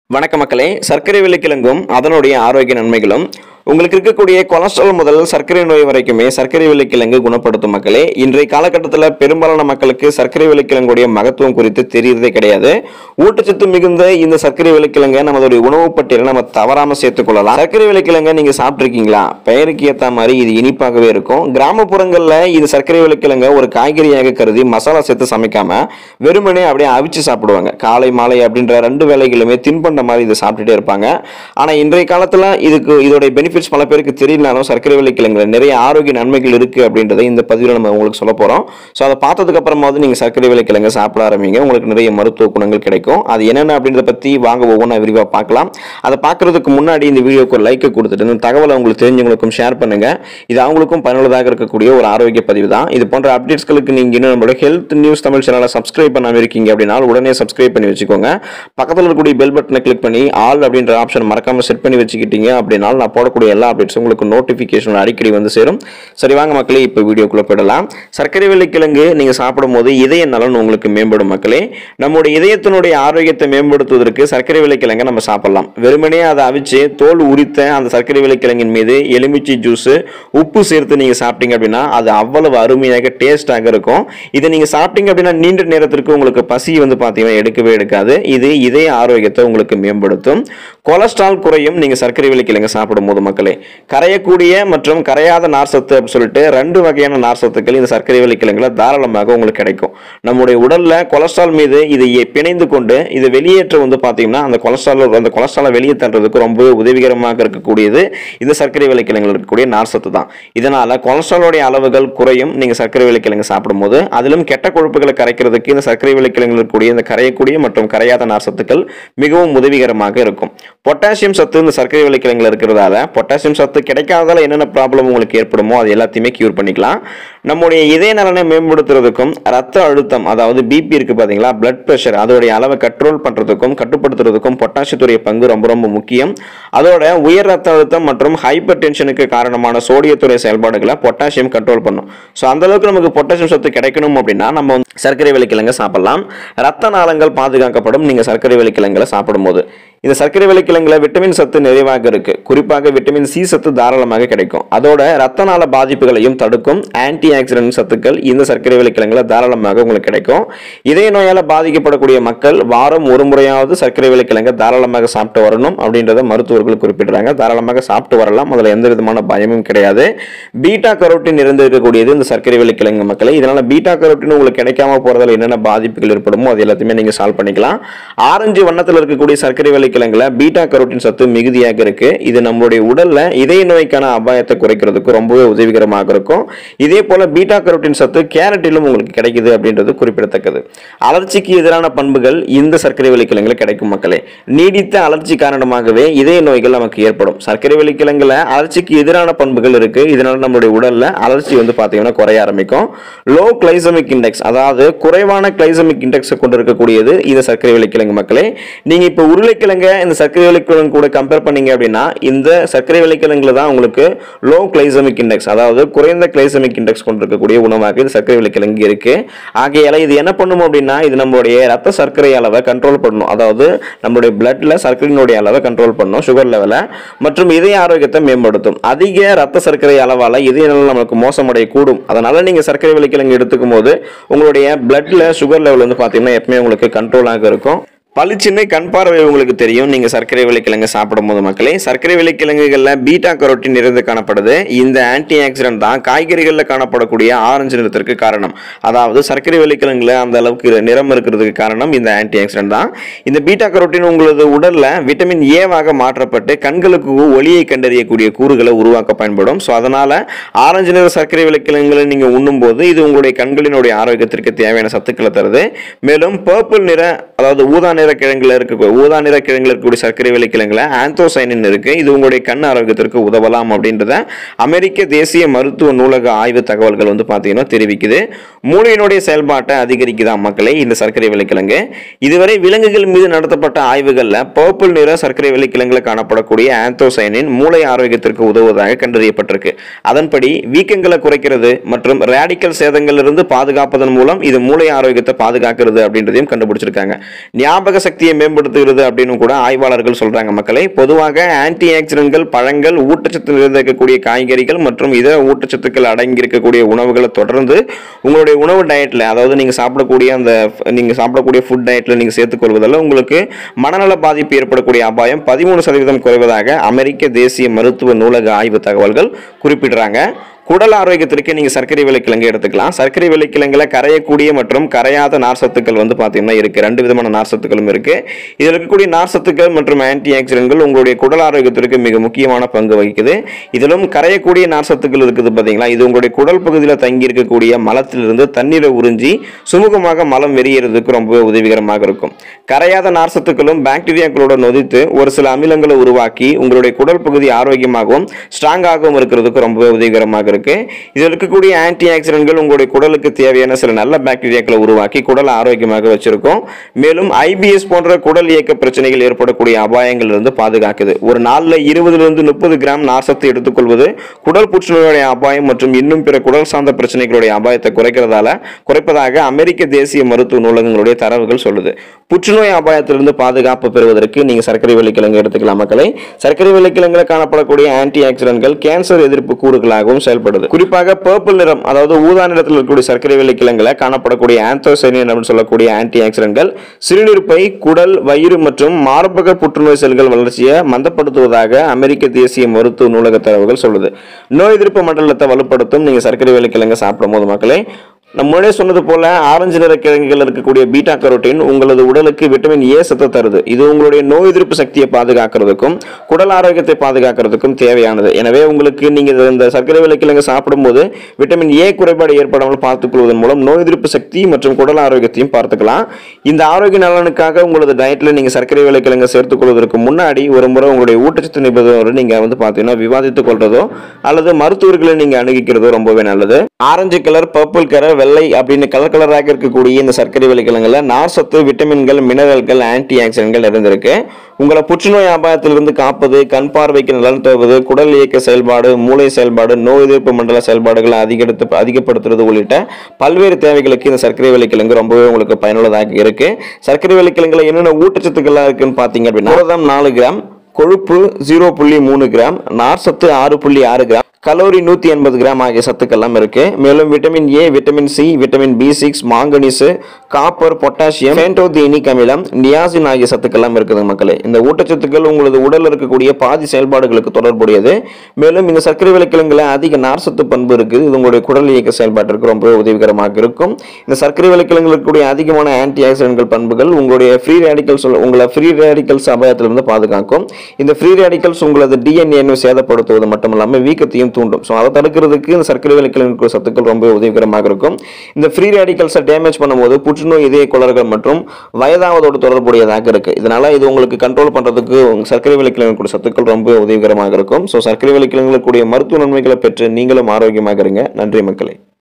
வணக்க மக்களே சர்க்கரை வில்லிக்கிழங்கும் அதனுடைய ஆரோக்கிய நன்மைகளும் உங்களுக்கு இருக்கக்கூடிய கொலஸ்ட்ரால் முதல் சர்க்கரை நோய் வரைக்குமே சர்க்கரை வில்லிக்கிழங்கு குணப்படுத்தும் மக்களே இன்றைய காலகட்டத்தில் பெரும்பாலான மக்களுக்கு சர்க்கரை வில்லிக்கிழங்குடைய மகத்துவம் குறித்து தெரியறதே கிடையாது ஊட்டச்சத்து மிகுந்த இந்த சர்க்கரை வில்லிக்கிழங்கை நம்மளுடைய உணவு பட்டியலில் நம்ம தவறாம சேர்த்துக் கொள்ளலாம் சர்க்கரை வில்லிக்கிழங்கை நீங்க சாப்பிட்ருக்கீங்களா பெயருக்கு ஏற்ற மாதிரி இது இனிப்பாகவே இருக்கும் கிராமப்புறங்களில் இது சர்க்கரை வில்லிக்கிழங்கை ஒரு காய்கறியாக கருதி மசாலா சேர்த்து சமைக்காம வெறுமனே அப்படியே அவிச்சு சாப்பிடுவாங்க காலை மாலை அப்படின்ற ரெண்டு வேலைகளுமே தின்பண்ட மாதிரி இதை சாப்பிட்டுட்டே இருப்பாங்க ஆனா இன்றைய காலத்துல இதுக்கு இதோடைய பெனிஃபிட்ஸ் பல பேருக்கு தெரியலனாலும் சர்க்கரை வில்லிக்கிழங்குல நிறைய ஆரோக்கிய நன்மைகள் இருக்கு அப்படின்றத இந்த பதிவில் நம்ம உங்களுக்கு சொல்ல போறோம் ஸோ அதை பார்த்ததுக்கு அப்புறமாவது நீங்க சர்க்கரை வில்லிக்கிழங்கு சாப்பிட ஆரம்பிங்க உங்களுக்கு நிறைய மருத்துவ குணங்கள் கிடைக்கும் அது என்னென்ன அப்படின்றத பத்தி வாங்க ஒவ்வொன்றா விரிவாக பார்க்கலாம் அதை பார்க்கறதுக்கு முன்னாடி இந்த வீடியோக்கு ஒரு லைக் கொடுத்துட்டு இந்த தகவலை உங்களுக்கு தெரிஞ்சவங்களுக்கும் ஷேர் பண்ணுங்க இது அவங்களுக்கும் பயனுள்ளதாக இருக்கக்கூடிய ஒரு ஆரோக்கிய பதிவு தான் இது போன்ற அப்டேட்ஸ்களுக்கு நீங்க இன்னும் நம்மளோட ஹெல்த் நியூஸ் தமிழ் சேனலை சப்ஸ்கிரைப் பண்ணாம இருக்கீங்க அப்படின்னா உடனே சப்ஸ்கிரைப் பண்ணி வச்சுக்கோங்க பக்கத்தில் இருக்கக்கூடிய பெல் பட்டனை கிளிக் பண்ணி ஆல் அப்படின்ற ஆப்ஷன் மறக்காம செட் பண்ணி வச்சுக்கிட்டீங்க அப்படின்னா நான் போடக்கூடிய எல்லா அப்டேட்ஸும் உங்களுக்கு நோட்டிஃபிகேஷன் அடிக்கடி வந்து சேரும் சரி வாங்க மக்களே இப்போ வீடியோக்குள்ள போயிடலாம் சர்க்கரை வெள்ளிக்கிழங்கு நீங்க சாப்பிடும் போது இதய நலன் உங்களுக்கு மேம்படும் மக்களே நம்முடைய இதயத்தினுடைய ஆரோக்கியத்தை மேம்படுத்துவதற்கு சர்க்கரை வெள்ளிக்கிழங்கை நம்ம சாப்பிடலாம் வெறுமனே அதை அவிச்சு தோல் உரித்த அந்த சர்க்கரை வெள்ளிக்கிழங்கின் மீது எலுமிச்சை ஜூஸ் உப்பு சேர்த்து நீங்க சாப்பிட்டீங்க அப்படின்னா அது அவ்வளவு அருமையாக டேஸ்டாக இருக்கும் இதை நீங்க சாப்பிட்டீங்க அப்படின்னா நீண்ட நேரத்திற்கு உங்களுக்கு பசி வந்து பார்த்தீங்கன்னா எடுக்கவே எடுக்காது இது இதய ஆரோக்கியத்தை உங்களுக்கு மேம்படுத்தும் கொலஸ்ட்ரால் குறையும் நீங்க சர்க்கரை வெள்ளிக்கிழங்கு சாப்பிடும் போது மக்களே கரையக்கூடிய மற்றும் கரையாத நார் சத்து அப்படின்னு சொல்லிட்டு ரெண்டு வகையான நார் சத்துக்கள் இந்த சர்க்கரை வெள்ளிக்கிழங்குல தாராளமாக உங்களுக்கு கிடைக்கும் நம்முடைய உடல்ல கொலஸ்ட்ரால் மீது இது எ- பிணைந்து கொண்டு இது வெளியேற்ற வந்து பார்த்தீங்கன்னா அந்த கொலஸ்ட்ரால் அந்த கொலஸ்ட்ராலை வெளியே தள்ளுறதுக்கு ரொம்பவே உதவிகரமாக இருக்கக்கூடியது இந்த சர்க்கரை வெள்ளிக்கிழங்குல இருக்கக்கூடிய நார் சத்து தான் இதனால கொலஸ்ட்ராலோடைய அளவுகள் குறையும் நீங்க சர்க்கரை வெள்ளிக்கிழங்கு சாப்பிடும்போது அதிலும் கெட்ட கொழுப்புகளை கரைக்கிறதுக்கு இந்த சர்க்கரை வெள்ளிக்கிழங்குல இருக்கக்கூடிய இந்த கரையக்கூடிய மற்றும் கரையாத நார் சத்துக்கள் மிகவும் உதவிகரமாக இருக்கும் பொட்டாசியம் சத்து இந்த சர்க்கரை வெள்ளிக்கிழங்குல இருக்கிறதால பொட்டாசியம் சத்து கிடைக்காததால என்னென்ன ப்ராப்ளம் உங்களுக்கு ஏற்படுமோ அது எல்லாத்தையுமே கியூர் பண்ணிக்கலாம் நம்முடைய இதய நலனை மேம்படுத்துறதுக்கும் ரத்த அழுத்தம் அதாவது பிபி இருக்கு பாத்தீங்களா பிளட் பிரஷர் அதோடைய அளவை கண்ட்ரோல் பண்றதுக்கும் கட்டுப்படுத்துறதுக்கும் பொட்டாசியத்துடைய பங்கு ரொம்ப ரொம்ப முக்கியம் அதோட உயர் ரத்த அழுத்தம் மற்றும் ஹைப்பர் டென்ஷனுக்கு காரணமான சோடியத்துடைய செயல்பாடுகளை பொட்டாசியம் கண்ட்ரோல் பண்ணும் ஸோ அந்த அளவுக்கு நமக்கு பொட்டாசியம் சத்து கிடைக்கணும் அப்படின்னா நம்ம வந்து சர்க்கரை வெள்ளிக்கிழங்கை சாப்பிடலாம் ரத்த நாளங்கள் பாதுகாக்கப்படும் நீங்க சர்க்கரை வெள்ளிக்கிழங்குல சாப்பிடும்போது இந்த சர்க்கரை வெள்ளிக்கிழங்குல விட்டமின் சத்து நிறைவாக இருக்கு குறிப்பாக விட்டமின் சி சத்து தாராளமாக கிடைக்கும் அதோட ரத்த நாள பாதிப்புகளையும் தடுக்கும் ஆன்டி ஆக்சிடென்ட் சத்துக்கள் இந்த சர்க்கரை வெள்ளிக்கிழங்குல தாராளமாக உங்களுக்கு கிடைக்கும் இதய நோயால பாதிக்கப்படக்கூடிய மக்கள் வாரம் ஒரு முறையாவது சர்க்கரை வெள்ளிக்கிழங்கை தாராளமாக சாப்பிட்டு வரணும் அப்படின்றத மருத்துவர்கள் குறிப்பிடுறாங்க தாராளமாக சாப்பிட்டு வரலாம் அதுல எந்த விதமான பயமும் கிடையாது பீட்டா கரோட்டின் இருந்திருக்கக்கூடியது இந்த சர்க்கரை வெள்ளிக்கிழங்கு மக்களே இதனால பீட்டா கரோட்டின் உங்களுக்கு கிடைக்காம போறதால என்னென்ன பாதிப்புகள் ஏற்படுமோ அது எல்லாத்தையுமே நீங்க சால்வ் பண்ணிக்கலாம் ஆரஞ்சு வண்ணத்தில் இருக்கக்கூடிய சர்க்கரை வெள்ளிக்கிழங்குல பீட்டா கரோட்டின் சத்து மிகுதியாக இருக்கு இது நம்மளுடைய உடல்ல இதய நோய்க்கான அபாயத்தை குறைக்கிறதுக்கு ரொம்பவே உதவிகரமாக இருக்கும் இதே போல பீட்டா கரோட்டின் சத்து கேரட்டிலும் உங்களுக்கு கிடைக்குது அப்படின்றது குறிப்பிடத்தக்கது அலர்ச்சிக்கு எதிரான பண்புகள் இந்த சர்க்கரை வெள்ளிக்கிழங்குல கிடைக்கும் மக்களே நீடித்த அலர்ச்சி காரணமாகவே இதய நோய்கள் நமக்கு ஏற்படும் சர்க்கரை வெள்ளிக்கிழங்குல அலர்ச்சிக்கு எதிரான பண்புகள் இருக்கு இதனால நம்மளுடைய உடல்ல அலர்ச்சி வந்து பாத்தீங்கன்னா குறைய ஆரம்பிக்கும் லோ கிளைசமிக் இண்டெக்ஸ் அதாவது குறைவான கிளைசமிக் இண்டெக்ஸ் கொண்டு இருக்கக்கூடியது இந்த சர்க்கரை வெள்ளிக்கிழங்கு மக்களே நீங்க இப்போ உருளைக்கிழங்க இந்த சர்க்கரை வெள்ளிக்கிழங்கு கூட கம்பேர் பண்ணீங்க அப்படின்னா இந்த சர்க்கரை வெள்ளிக்கிழங்குல தான் உங்களுக்கு லோ கிளைசமிக் இண்டெக்ஸ் அதாவது குறைந்த கிளைசமிக் இண்டெக்ஸ் கொண்டிருக்கக்கூடிய உணவாக இது சர்க்கரை வெள்ளிக்கிழங்கு இருக்கு ஆகையால இது என்ன பண்ணும் அப்படின்னா இது நம்மளுடைய ரத்த சர்க்கரை அளவை கண்ட்ரோல் பண்ணும் அதாவது நம்மளுடைய பிளட்ல சர்க்கரையினுடைய அளவை கண்ட்ரோல் பண்ணும் சுகர் லெவலை மற்றும் இதய ஆரோக்கியத்தை மேம்படுத்தும் அதிக ரத்த சர்க்கரை அளவால இதய நலம் நமக்கு மோசமடைய கூடும் அதனால நீங்க சர்க்கரை வெள்ளிக்கிழங்கு எடுத்துக்கும் போது உங்களுடைய பிளட்ல சுகர் லெவல் வந்து பாத்தீங்கன்னா எப்பவுமே உங்களுக்கு கண்ட்ரோலாக இருக்கும் பளிச்சின்மை கண் பார்வை உங்களுக்கு தெரியும் நீங்க சர்க்கரை வெள்ளிக்கிழங்கு சாப்பிடும்போது மக்களே சர்க்கரை வெள்ளிக்கிழங்குகள்ல பீட்டா கரோட்டின் நிறைந்து காணப்படுது இந்த ஆன்டி ஆக்சிடென்ட் தான் காய்கறிகளில் காணப்படக்கூடிய ஆரஞ்சு நிறத்திற்கு காரணம் அதாவது சர்க்கரை வெள்ளிக்கிழங்குல அந்த அளவுக்கு நிறம் இருக்கிறதுக்கு காரணம் இந்த ஆன்டி ஆக்சிடென்ட் தான் இந்த பீட்டா கரோட்டின் உங்களது உடல்ல விட்டமின் ஏவாக மாற்றப்பட்டு கண்களுக்கு ஒளியை கண்டறியக்கூடிய கூறுகளை உருவாக்க பயன்படும் ஸோ அதனால ஆரஞ்சு நிற சர்க்கரை வெள்ளிக்கிழங்குகளை நீங்க உண்ணும்போது இது உங்களுடைய கண்களினுடைய ஆரோக்கியத்திற்கு தேவையான சத்துக்களை தருது மேலும் பர்பிள் நிற அதாவது ஊதா நிற கிழங்குல இருக்க ஊதா நிற கிழங்குல இருக்கக்கூடிய சர்க்கரை வெள்ளிக்கிழங்குல ஆந்தோசைனின் இருக்கு இது உங்களுடைய கண் ஆரோக்கியத்திற்கு உதவலாம் அப்படின்றத அமெரிக்க தேசிய மருத்துவ நூலக ஆய்வு தகவல்கள் வந்து பார்த்தீங்கன்னா தெரிவிக்குது மூளையினுடைய செயல்பாட்டை அதிகரிக்குதாம் மக்களே இந்த சர்க்கரை வெள்ளிக்கிழங்கு இதுவரை விலங்குகள் மீது நடத்தப்பட்ட ஆய்வுகளில் பர்பிள் நிற சர்க்கரை வெள்ளிக்கிழங்குல காணப்படக்கூடிய ஆந்தோசைனின் மூளை ஆரோக்கியத்திற்கு உதவுவதாக கண்டறியப்பட்டிருக்கு அதன்படி வீக்கங்களை குறைக்கிறது மற்றும் ரேடிக்கல் சேதங்களிலிருந்து பாதுகாப்பதன் மூலம் இது மூளை ஆரோக்கியத்தை பாதுகாக்கிறது அப்படின்றதையும் கண்டுபிடிச்சிருக்காங்க ஞாபக ஞாபக சக்தியை மேம்படுத்துகிறது அப்படின்னு கூட ஆய்வாளர்கள் சொல்றாங்க மக்களே பொதுவாக ஆன்டி ஆக்சிடென்ட்கள் பழங்கள் ஊட்டச்சத்து நிறைந்து இருக்கக்கூடிய காய்கறிகள் மற்றும் இதர ஊட்டச்சத்துக்கள் அடங்கி இருக்கக்கூடிய உணவுகளை தொடர்ந்து உங்களுடைய உணவு டயட்ல அதாவது நீங்க சாப்பிடக்கூடிய அந்த நீங்க சாப்பிடக்கூடிய ஃபுட் டயட்ல நீங்க சேர்த்துக்கொள்வதால் உங்களுக்கு மனநல பாதிப்பு ஏற்படக்கூடிய அபாயம் பதிமூணு சதவீதம் குறைவதாக அமெரிக்க தேசிய மருத்துவ நூலக ஆய்வு தகவல்கள் குறிப்பிடுறாங்க குடல் ஆரோக்கியத்திற்கு நீங்கள் சர்க்கரை விலைக்கிழங்கு எடுத்துக்கலாம் சர்க்கரை விலைக்கிழங்குல கரையக்கூடிய மற்றும் கரையாத நார்சத்துக்கள் வந்து பார்த்தீங்கன்னா இருக்குது ரெண்டு விதமான நார்சத்துக்களும் இருக்குது இதில் இருக்கக்கூடிய நார்சத்துக்கள் மற்றும் ஆன்டி ஆக்சிடென்ட்கள் உங்களுடைய குடல் ஆரோக்கியத்திற்கு மிக முக்கியமான பங்கு வகிக்குது இதிலும் கரையக்கூடிய நார்சத்துக்கள் இருக்குது பார்த்தீங்களா இது உங்களுடைய குடல் பகுதியில் தங்கி இருக்கக்கூடிய மலத்திலிருந்து தண்ணீரை உறிஞ்சி சுமூகமாக மலம் வெளியேறதுக்கு ரொம்பவே உதவிகரமாக இருக்கும் கரையாத நார்சத்துக்களும் பாக்டீரியாக்களோட நொதித்து ஒரு சில அமிலங்களை உருவாக்கி உங்களுடைய குடல் பகுதி ஆரோக்கியமாகவும் ஸ்ட்ராங்காகவும் இருக்கிறதுக்கு ரொம்பவே உதவிகரமாக இருக்கு இதில் இருக்கக்கூடிய ஆன்டி ஆக்சிடென்ட்கள் உங்களுடைய குடலுக்கு தேவையான சில நல்ல பாக்டீரியாக்களை உருவாக்கி குடலை ஆரோக்கியமாக வச்சிருக்கும் மேலும் ஐபிஎஸ் போன்ற குடல் இயக்க பிரச்சனைகள் ஏற்படக்கூடிய அபாயங்கள் இருந்து பாதுகாக்குது ஒரு நாளில் இருபதுலேருந்து முப்பது கிராம் நார்சத்து எடுத்துக்கொள்வது குடல் புற்றுநோயுடைய அபாயம் மற்றும் இன்னும் பிற குடல் சார்ந்த பிரச்சனைகளுடைய அபாயத்தை குறைக்கிறதால குறைப்பதாக அமெரிக்க தேசிய மருத்துவ நூலகங்களுடைய தரவுகள் சொல்லுது புற்றுநோய் அபாயத்திலிருந்து பாதுகாப்பு பெறுவதற்கு நீங்க சர்க்கரை வெள்ளிக்கிழங்கு எடுத்துக்கலாம் மக்களை சர்க்கரை வெள்ளிக்கிழங்குல காணப்படக்கூடிய ஆன்டி ஆக்சிடென்ட்கள் கேன்சர் எதிர்ப்பு கூறுகளாகவும் செயல்படுது குறிப்பாக பர்பிள் நிறம் அதாவது ஊதா நிறத்தில் இருக்கக்கூடிய சர்க்கரை வெள்ளிக்கிழங்குல காணப்படக்கூடிய ஆந்தோசைனின் அப்படின்னு சொல்லக்கூடிய ஆன்டி ஆக்சிடென்ட்கள் சிறுநீர்ப்பை குடல் வயிறு மற்றும் மார்பக புற்றுநோய் செல்கள் வளர்ச்சியை மந்தப்படுத்துவதாக அமெரிக்க தேசிய மருத்துவ நூலக தரவுகள் சொல்லுது நோய் எதிர்ப்பு மண்டலத்தை வலுப்படுத்தும் நீங்க சர்க்கரை வெள்ளிக்கிழங்கு சாப்பிடும் போது மக்களே நம்ம முன்னாடியே சொன்னது போல ஆரஞ்சு நிற கிழங்குகள் இருக்கக்கூடிய பீட்டா கரோட்டின் உங்களது உடலுக்கு விட்டமின் ஏ சத்து தருது இது உங்களுடைய நோய் எதிர்ப்பு சக்தியை பாதுகாக்கிறதுக்கும் குடல் ஆரோக்கியத்தை பாதுகாக்கிறதுக்கும் தேவையானது எனவே உங்களுக்கு நீங்க இது- இந்த சர்க்கரை விலைக்கிழங்கு சாப்பிடும்போது விட்டமின் ஏ குறைபாடு ஏற்படாமல் பார்த்துக்கொள்வதன் மூலம் நோய் எதிர்ப்பு சக்தி மற்றும் குடல் ஆரோக்கியத்தையும் பார்த்துக்கலாம் இந்த ஆரோக்கிய நலனுக்காக உங்களது டயட்ல நீங்க சர்க்கரை விலைக்கிழங்கு சேர்த்துக் கொள்வதற்கு முன்னாடி ஒரு முறை உங்களுடைய ஊட்டச்சத்து நிபுணரோடு நீங்க வந்து பார்த்தீங்கன்னா விவாதித்துக் கொள்றதோ அல்லது மருத்துவர்களை நீங்க அணுகிக்கிறதோ ரொம்பவே நல்லது ஆரஞ்சு கலர் பர்பிள் கலர் வெள்ளை அப்படின்னு கலர் கலராக இருக்கக்கூடிய இந்த சர்க்கரை விலைக்கிழங்குல நார் சத்து விட்டமின்கள் மினரல்கள் ஆன்டி ஆக்சிடென்ட்கள் இருந்திருக்கு உங்களை புற்றுநோய் அபாயத்திலிருந்து காப்பது கண் பார்வைக்கு நலன் தருவது குடல் இயக்க செயல்பாடு மூளை செயல்பாடு நோய் எதிர்ப்பு மண்டல செயல்பாடுகளை அதிகரித்து அதிகப்படுத்துறது உள்ளிட்ட பல்வேறு தேவைகளுக்கு இந்த சர்க்கரை விலைக்கிழங்கு ரொம்பவே உங்களுக்கு பயனுள்ளதாக இருக்கு சர்க்கரை விலைக்கிழங்குல என்னென்ன ஊட்டச்சத்துக்கள்லாம் இருக்குன்னு பார்த்தீங்க அப்படின்னா புரதம் நாலு கிராம் கொழுப்பு ஜீரோ புள்ளி மூணு கிராம் நார் சத்து ஆறு புள்ளி ஆறு கிராம் கலோரி நூற்றி எண்பது கிராம் ஆகிய சத்துக்கள்லாம் இருக்கு மேலும் vitamin A vitamin C vitamin B six manganese copper potassium pantothenic அமிலம் நியாசின் ஆகிய சத்துக்கள்லாம் இருக்குது மக்களே இந்த ஊட்டச்சத்துக்கள் உங்களது உடலில் இருக்கக்கூடிய பாதி செயல்பாடுகளுக்கு தொடர்புடையது மேலும் இந்த சர்க்கரை விலைக்கிழங்குல அதிக நார்சத்து பண்பு இருக்குது இது உங்களுடைய குடல் இயக்க செயல்பாட்டிற்கு ரொம்ப உதவிகரமாக இருக்கும் இந்த சர்க்கரை விலைக்கிழங்குல இருக்கக்கூடிய அதிகமான ஆன்டி ஆக்சிடென்ட்கள் பண்புகள் உங்களுடைய ஃப்ரீ ரேடிக்கல்ஸ் உங்களை ஃப்ரீ ரேடிக்கல்ஸ் அபாயத்திலிருந்து பாதுகாக்கும் இந்த ஃப்ரீ ரேடிக்கல்ஸ் உங்களது டிஎன்ஏ சேதப்படுத்துவது மட்டும் இல்லாமல் வீக்கத்தையும் தூண்டும் ஸோ அதை தடுக்கிறதுக்கு இந்த சர்க்கரை விலைக்கிழங்கு சத்துக்கள் ரொம்ப உதவிகரமாக இருக்கும் இந்த ஃப்ரீ ரேடிக்கல்ஸை டேமேஜ் பண்ணும்போது புற்றுநோய் இதய குளறுகள் மற்றும் வயதாவதோடு தொடர்புடையதாக இருக்கு இதனால இது உங்களுக்கு கண்ட்ரோல் பண்றதுக்கு உங்க சர்க்கரை விலைக்கிழங்கு சத்துக்கள் ரொம்ப உதவிகரமாக இருக்கும் ஸோ சர்க்கரை விலைக்கிழங்குல கூடிய மருத்துவ நன்மைகளை பெற்று நீங்களும் ஆரோக்கியமாக இருங்க நன்றி மக்களே